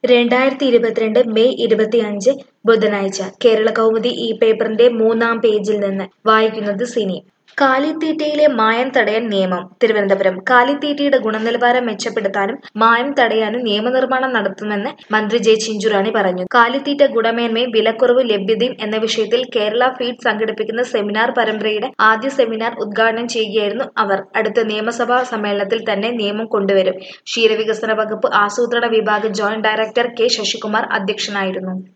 രണ്ടായിരത്തി ഇരുപത്തിരണ്ട് മെയ് ഇരുപത്തിയഞ്ച് ബുധനാഴ്ച കേരള കൗമുദി ഈ പേപ്പറിന്റെ മൂന്നാം പേജിൽ നിന്ന് വായിക്കുന്നത് സിനി കാലിത്തീറ്റയിലെ മായം തടയാൻ നിയമം തിരുവനന്തപുരം കാലിത്തീറ്റയുടെ ഗുണനിലവാരം മെച്ചപ്പെടുത്താനും മായം തടയാനും നിയമനിർമ്മാണം നടത്തുമെന്ന് മന്ത്രി ജെ ചിഞ്ചുറാണി പറഞ്ഞു കാലിത്തീറ്റ ഗുണമേന്മയും വിലക്കുറവ് ലഭ്യതയും എന്ന വിഷയത്തിൽ കേരള ഫീഡ് സംഘടിപ്പിക്കുന്ന സെമിനാർ പരമ്പരയുടെ ആദ്യ സെമിനാർ ഉദ്ഘാടനം ചെയ്യുകയായിരുന്നു അവർ അടുത്ത നിയമസഭാ സമ്മേളനത്തിൽ തന്നെ നിയമം കൊണ്ടുവരും ക്ഷീരവികസന വകുപ്പ് ആസൂത്രണ വിഭാഗം ജോയിന്റ് ഡയറക്ടർ കെ ശശികുമാർ അധ്യക്ഷനായിരുന്നു